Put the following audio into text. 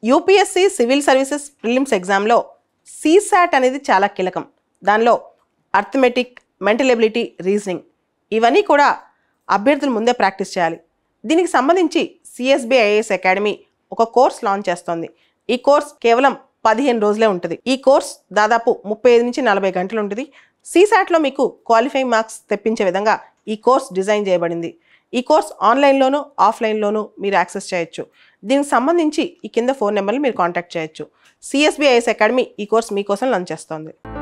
UPSC civil services prelims ఎగ్జామ్లో CSAT అనేది చాలా కీలకం దానిలో అర్థమెటిక్ మెంటల్ ఎబిలిటీ రీజనింగ్ ఇవన్నీ కూడా అభ్యర్థులు ముందే ప్రాక్టీస్ చేయాలి దీనికి సంబంధించి సిఎస్బి ఐఏఎస్ అకాడమీ ఒక కోర్స్ లాంచ్ చేస్తోంది ఈ కోర్స్ కేవలం పదిహేను రోజులే ఉంటుంది ఈ కోర్స్ దాదాపు ముప్పై ఐదు నుంచి నలభై గంటలు ఉంటుంది సీసాట్లో మీకు క్వాలిఫైయింగ్ మార్క్స్ తెప్పించే విధంగా ఈ కోర్స్ డిజైన్ చేయబడింది ఈ కోర్స్ ఆన్లైన్లోనూ ఆఫ్లైన్లోనూ మీరు యాక్సెస్ చేయొచ్చు దీనికి సంబంధించి ఈ కింద ఫోన్ నెంబర్ని మీరు కాంటాక్ట్ చేయొచ్చు సిఎస్బిఐఎస్ అకాడమీ ఈ కోర్స్ మీకోసం లాంచ్ చేస్తోంది